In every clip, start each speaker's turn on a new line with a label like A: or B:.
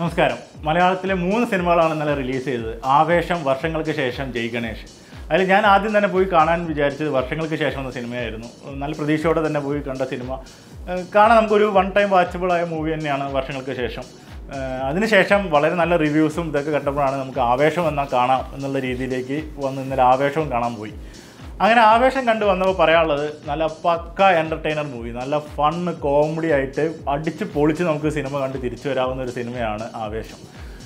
A: നമസ്കാരം മലയാളത്തിലെ മൂന്ന് സിനിമകളാണ് ഇന്നലെ റിലീസ് ചെയ്തത് ആവേശം വർഷങ്ങൾക്ക് ശേഷം ജയ് ഗണേഷ് അതിൽ ഞാൻ ആദ്യം തന്നെ പോയി കാണാൻ വിചാരിച്ചത് വർഷങ്ങൾക്ക് ശേഷം എന്ന സിനിമയായിരുന്നു നല്ല പ്രതീക്ഷയോടെ തന്നെ പോയി കണ്ട സിനിമ ഏഹ് കാണാൻ നമുക്കൊരു വൺ ടൈം വാച്ചബിൾ ആയ മൂവി തന്നെയാണ് വർഷങ്ങൾക്ക് ശേഷം ഏഹ് അതിനുശേഷം വളരെ നല്ല റിവ്യൂസും ഇതൊക്കെ കണ്ടപ്പോഴാണ് നമുക്ക് ആവേശം എന്നാൽ കാണാം എന്നുള്ള രീതിയിലേക്ക് വന്ന് ഇന്നലെ ആവേശവും കാണാൻ പോയി അങ്ങനെ ആവേശം കണ്ടു വന്നപ്പോൾ പറയാനുള്ളത് നല്ല പക്ക എൻ്റർടൈനർ മൂവി നല്ല ഫണ്ണ് കോമഡി ആയിട്ട് അടിച്ച് പൊളിച്ച് നമുക്ക് സിനിമ കണ്ട് തിരിച്ചു വരാവുന്ന ഒരു സിനിമയാണ് ആവേശം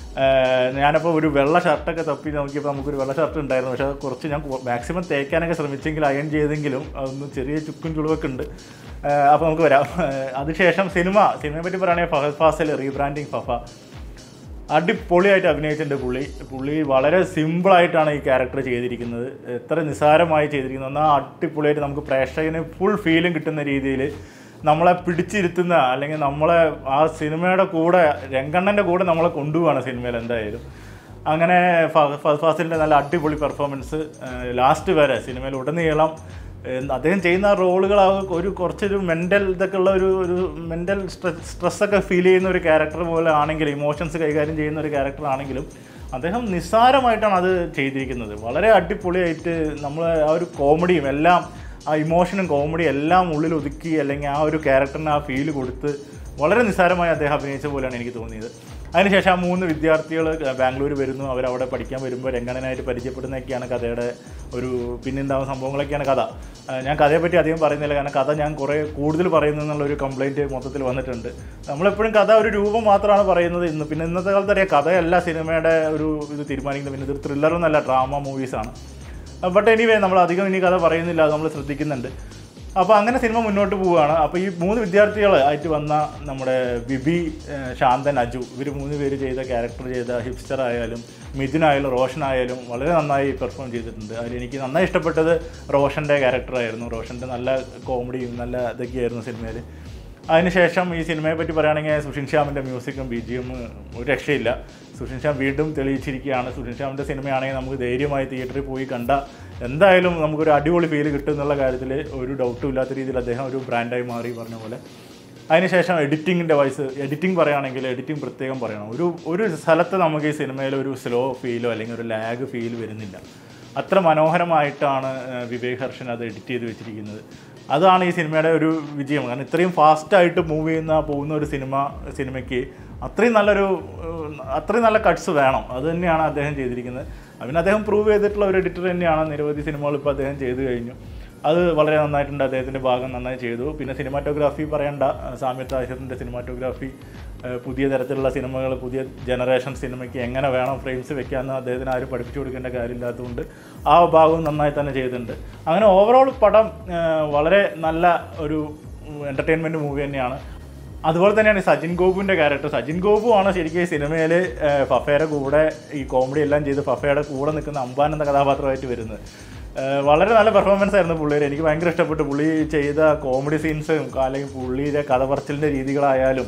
A: ഏഹ് ഞാനപ്പോൾ ഒരു വെള്ള ഷർട്ടൊക്കെ തപ്പി നോക്കിയപ്പോൾ നമുക്കൊരു വെള്ള ഷർട്ട് ഉണ്ടായിരുന്നു പക്ഷേ അത് കുറച്ച് ഞാൻ മാക്സിമം തേക്കാനൊക്കെ ശ്രമിച്ചെങ്കിൽ അയൺ ചെയ്തെങ്കിലും അതൊന്ന് ചെറിയ ചുക്കും ചുളുവൊക്കെ ഉണ്ട് ഏഹ് അപ്പോൾ നമുക്ക് വരാം ഏഹ് അതിനുശേഷം സിനിമ സിനിമയെ പറ്റി പറയുകയാണെങ്കിൽ ഫഹദ് ഫാസിൽ റീബ്രാൻഡിങ് ഫഫ അടിപൊളിയായിട്ട് അഭിനയിച്ചിട്ടുണ്ട് പുള്ളി പുള്ളി വളരെ സിമ്പിളായിട്ടാണ് ഈ ക്യാരക്ടർ ചെയ്തിരിക്കുന്നത് എത്ര നിസ്സാരമായി ചെയ്തിരിക്കുന്നത് എന്നാൽ അടിപൊളിയായിട്ട് നമുക്ക് പ്രേക്ഷകന് ഫുൾ ഫീലും കിട്ടുന്ന രീതിയിൽ നമ്മളെ പിടിച്ചിരുത്തുന്ന അല്ലെങ്കിൽ നമ്മളെ ആ സിനിമയുടെ കൂടെ രംഗണ്ണൻ്റെ കൂടെ നമ്മളെ കൊണ്ടുപോവാണ് സിനിമയിൽ എന്തായാലും അങ്ങനെ ഫഹദ് ഫാസിലിൻ്റെ നല്ല അടിപൊളി പെർഫോമൻസ് ലാസ്റ്റ് വരെ സിനിമയിൽ ഉടനീളം ഏഹ് അദ്ദേഹം ചെയ്യുന്ന റോളുകൾ ഒരു കുറച്ചൊരു മെൻ്റൽ ഇതൊക്കെ ഉള്ള ഒരു ഒരു മെൻ്റൽ സ്ട്രെസ്സൊക്കെ ഫീൽ ചെയ്യുന്ന ഒരു ക്യാരക്ടർ പോലെ ആണെങ്കിലും ഇമോഷൻസ് കൈകാര്യം ചെയ്യുന്ന ഒരു ക്യാരക്ടർ ആണെങ്കിലും അദ്ദേഹം നിസ്സാരമായിട്ടാണ് അത് ചെയ്തിരിക്കുന്നത് വളരെ അടിപൊളിയായിട്ട് നമ്മൾ ആ ഒരു കോമഡിയും എല്ലാം ആ ഇമോഷനും കോമഡിയും എല്ലാം ഉള്ളിൽ ഒതുക്കി അല്ലെങ്കിൽ ആ ഒരു ക്യാരക്ടറിന് ആ ഫീല് കൊടുത്ത് വളരെ നിസ്സാരമായി അദ്ദേഹം അഭിനയിച്ച പോലെയാണ് എനിക്ക് തോന്നിയത് അതിനുശേഷം ആ മൂന്ന് വിദ്യാർത്ഥികൾ ബാംഗ്ലൂർ വരുന്നു അവരവിടെ പഠിക്കാൻ വരുമ്പോൾ രംഗണനായിട്ട് പരിചയപ്പെടുന്നതൊക്കെയാണ് കഥയുടെ ഒരു പിന്നുണ്ടാവുന്ന സംഭവങ്ങളൊക്കെയാണ് കഥ ആ, ഞാൻ കഥയെപ്പറ്റി അധികം പറയുന്നില്ല കാരണം കഥ ഞാൻ കുറേ കൂടുതൽ പറയുന്നു എന്നുള്ളൊരു കംപ്ലൈൻറ്റ് മൊത്തത്തിൽ വന്നിട്ടുണ്ട് നമ്മളെപ്പോഴും കഥ ഒരു രൂപം മാത്രമാണ് പറയുന്നത് ഇന്ന് പിന്നെ ഇന്നത്തെ കാലത്ത് അറിയാം കഥയല്ല സിനിമയുടെ ഒരു ഇത് തീരുമാനിക്കുന്നത് പിന്നെ ഇതൊരു ത്രില്ലറൊന്നല്ല ഡ്രാമ മൂവീസാണ് ബട്ട് എനിവേ നമ്മൾ അധികം ഇനി കഥ പറയുന്നില്ല അത് നമ്മൾ ശ്രദ്ധിക്കുന്നുണ്ട് അപ്പോൾ അങ്ങനെ സിനിമ മുന്നോട്ട് പോവുകയാണ് അപ്പോൾ ഈ മൂന്ന് വിദ്യാർത്ഥികൾ ആയിട്ട് വന്ന നമ്മുടെ ബിബി ഏഹ് ശാന്തൻ അജു ഇവർ മൂന്ന് പേര് ചെയ്ത ക്യാരക്ടർ ചെയ്ത ഹിപ്സ്റ്റർ ആയാലും മിഥുൻ ആയാലും റോഷൻ ആയാലും വളരെ നന്നായി പെർഫോം ചെയ്തിട്ടുണ്ട് അതിൽ എനിക്ക് നന്നായി ഇഷ്ടപ്പെട്ടത് റോഷൻ്റെ ക്യാരക്ടറായിരുന്നു റോഷൻ്റെ നല്ല കോമഡിയും നല്ല ഇതൊക്കെയായിരുന്നു സിനിമയിൽ അതിനുശേഷം ഈ സിനിമയെ പറ്റി പറയുകയാണെങ്കിൽ സുഷിൻ ശ്യാമിൻ്റെ മ്യൂസിക്കും ബി ജി എം ഒരു രക്ഷയില്ല സുഷിൻ ശ്യാം വീണ്ടും തെളിയിച്ചിരിക്കുകയാണ് സുഷിൻ ശ്യാമിൻ്റെ സിനിമയാണെങ്കിൽ നമുക്ക് ധൈര്യമായി തിയേറ്ററിൽ പോയി കണ്ട എന്തായാലും നമുക്കൊരു അടിപൊളി ഫീൽ കിട്ടും എന്നുള്ള കാര്യത്തിൽ ഒരു ഡൗട്ടും ഇല്ലാത്ത രീതിയിൽ അദ്ദേഹം ഒരു ബ്രാൻഡായി മാറി പറഞ്ഞ പോലെ അതിനുശേഷം എഡിറ്റിങ്ങിൻ്റെ വയസ്സ് എഡിറ്റിംഗ് പറയുകയാണെങ്കിൽ എഡിറ്റിംഗ് പ്രത്യേകം പറയണം ഒരു ഒരു സ്ഥലത്ത് നമുക്ക് ഈ സിനിമയിൽ ഒരു സ്ലോ ഫീലോ അല്ലെങ്കിൽ ഒരു ലാഗ് ഫീൽ വരുന്നില്ല അത്ര മനോഹരമായിട്ടാണ് ഏഹ്, വിവേക് ഹർഷൻ അത് എഡിറ്റ് ചെയ്ത് വെച്ചിരിക്കുന്നത് അതാണ് ഈ സിനിമയുടെ ഒരു വിജയം കാരണം ഇത്രയും ഫാസ്റ്റായിട്ട് മൂവ് ചെയ്യുന്ന പോകുന്ന ഒരു സിനിമ സിനിമയ്ക്ക് അത്രയും നല്ലൊരു ഏഹ്, അത്രയും നല്ല കട്ട്സ് വേണം അത് തന്നെയാണ് അദ്ദേഹം ചെയ്തിരിക്കുന്നത് അതിന് അദ്ദേഹം പ്രൂവ് ചെയ്തിട്ടുള്ള ഒരു എഡിറ്റർ തന്നെയാണ് നിരവധി സിനിമകൾ ഇപ്പോൾ അദ്ദേഹം ചെയ്തു കഴിഞ്ഞു അത് വളരെ നന്നായിട്ടുണ്ട് അദ്ദേഹത്തിൻ്റെ ഭാഗം നന്നായി ചെയ്തു പിന്നെ സിനിമാറ്റോഗ്രാഫി പറയേണ്ട സാമ്യ താഹിറിൻ്റെ സിനിമാറ്റോഗ്രാഫി പുതിയ തരത്തിലുള്ള സിനിമകൾ പുതിയ ജനറേഷൻ സിനിമയ്ക്ക് എങ്ങനെ വേണം ഫ്രെയിംസ് വെക്കാമെന്ന് അദ്ദേഹത്തിന് ആരും പഠിപ്പിച്ചു കൊടുക്കേണ്ട കാര്യമില്ലാത്തതുകൊണ്ട് ആ ഭാഗവും നന്നായി തന്നെ ചെയ്തിട്ടുണ്ട് അങ്ങനെ ഓവറോൾ പടം ആ, വളരെ നല്ല ഒരു എൻ്റർടൈൻമെൻറ്റ് മൂവി തന്നെയാണ് അതുപോലെ തന്നെയാണ് ഈ സജിൻ ഗോപുവിൻ്റെ ക്യാരക്ടർ സജിൻ ഗോപു ആണ് ശരിക്കും ഈ സിനിമയിൽ ഫഫയുടെ കൂടെ ഈ കോമഡി എല്ലാം ചെയ്ത് ഫഫയുടെ കൂടെ നിൽക്കുന്ന അമ്പാൻ എന്ന കഥാപാത്രമായിട്ട് വരുന്നത് ഏഹ് വളരെ നല്ല പെർഫോമൻസ് ആയിരുന്നു പുള്ളിയുടെ എനിക്ക് ഭയങ്കര ഇഷ്ടപ്പെട്ടു പുള്ളി ചെയ്ത കോമഡി സീൻസും അല്ലെങ്കിൽ പുള്ളിയുടെ കഥ പറച്ചിലിൻ്റെ രീതികളായാലും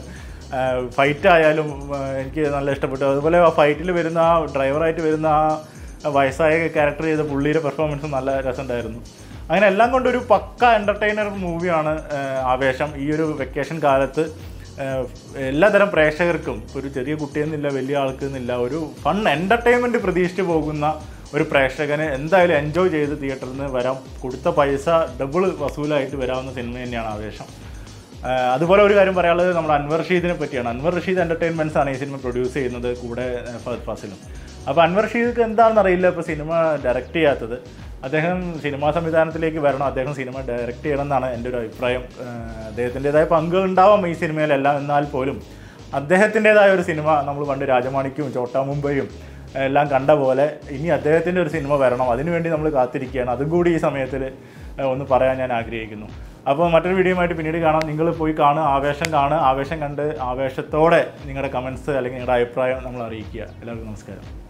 A: ഫൈറ്റ് ആയാലും ഏഹ് എനിക്ക് നല്ല ഇഷ്ടപ്പെട്ടു അതുപോലെ ആ ഫൈറ്റിൽ വരുന്ന ആ ഡ്രൈവറായിട്ട് വരുന്ന ആ വയസ്സായ ക്യാരക്ടർ ചെയ്ത പുള്ളിയുടെ പെർഫോമൻസും നല്ല രസമുണ്ടായിരുന്നു അങ്ങനെ എല്ലാം കൊണ്ടൊരു പക്ക എൻ്റർടൈനർ മൂവിയാണ് ആവേശം ഈ ഒരു വെക്കേഷൻ കാലത്ത് ഏഹ് എല്ലാതരം പ്രേക്ഷകർക്കും ഇപ്പോൾ ഒരു ചെറിയ കുട്ടിയെന്നില്ല വലിയ ആൾക്ക് എന്നില്ല ഒരു ഫൺ എൻ്റർടൈൻമെൻറ്റ് പ്രതീക്ഷിച്ച് പോകുന്ന ഒരു പ്രേക്ഷകന് എന്തായാലും എൻജോയ് ചെയ്ത് തിയേറ്ററിൽ നിന്ന് വരാം കൊടുത്ത പൈസ ഡബിൾ വസൂലായിട്ട് വരാവുന്ന സിനിമ തന്നെയാണ് ആവേശം ആഹ് അതുപോലെ ഒരു കാര്യം പറയാനുള്ളത് നമ്മുടെ അൻവർ റഷീദിനെ പറ്റിയാണ് അൻവർ റഷീദ് എൻ്റർടൈൻമെൻറ്റ്സ് ആണ് ഈ സിനിമ പ്രൊഡ്യൂസ് ചെയ്യുന്നത് കൂടെ ആഹ് ഫഹദ് ഫാസിലും അപ്പോൾ അൻവർ റഷീദ് എന്താണെന്ന് അറിയില്ല ഇപ്പോൾ സിനിമ ഡയറക്റ്റ് ചെയ്യാത്തത് അദ്ദേഹം സിനിമാ സംവിധാനത്തിലേക്ക് വരണം അദ്ദേഹം സിനിമ ഡയറക്റ്റ് ചെയ്യണം എന്നാണ് എൻ്റെ ഒരു അഭിപ്രായം ആഹ് അദ്ദേഹത്തിൻ്റെതായ പങ്കുകൾ ഉണ്ടാവാം ഈ സിനിമയിലെല്ലാം എന്നാൽ പോലും അദ്ദേഹത്തിൻ്റെതായ ഒരു സിനിമ നമ്മൾ പണ്ട് രാജമാണിക്കും ചോട്ടാ മുംബൈയും എല്ലാം കണ്ട പോലെ ഇനി അദ്ദേഹത്തിൻ്റെ ഒരു സിനിമ വരണം അതിനുവേണ്ടി നമ്മൾ കാത്തിരിക്കുകയാണ് അതും കൂടി ഈ സമയത്തിൽ ഒന്ന് പറയാൻ ഞാൻ ആഗ്രഹിക്കുന്നു അപ്പോൾ മറ്റൊരു വീഡിയോയുമായിട്ട് പിന്നീട് കാണാം നിങ്ങൾ പോയി കാണുക ആവേശം കാണുക ആവേശം കണ്ട് ആവേശത്തോടെ നിങ്ങളുടെ കമൻസ് അല്ലെങ്കിൽ നിങ്ങളുടെ അഭിപ്രായം നമ്മൾ അറിയിക്കുക എല്ലാവർക്കും നമസ്കാരം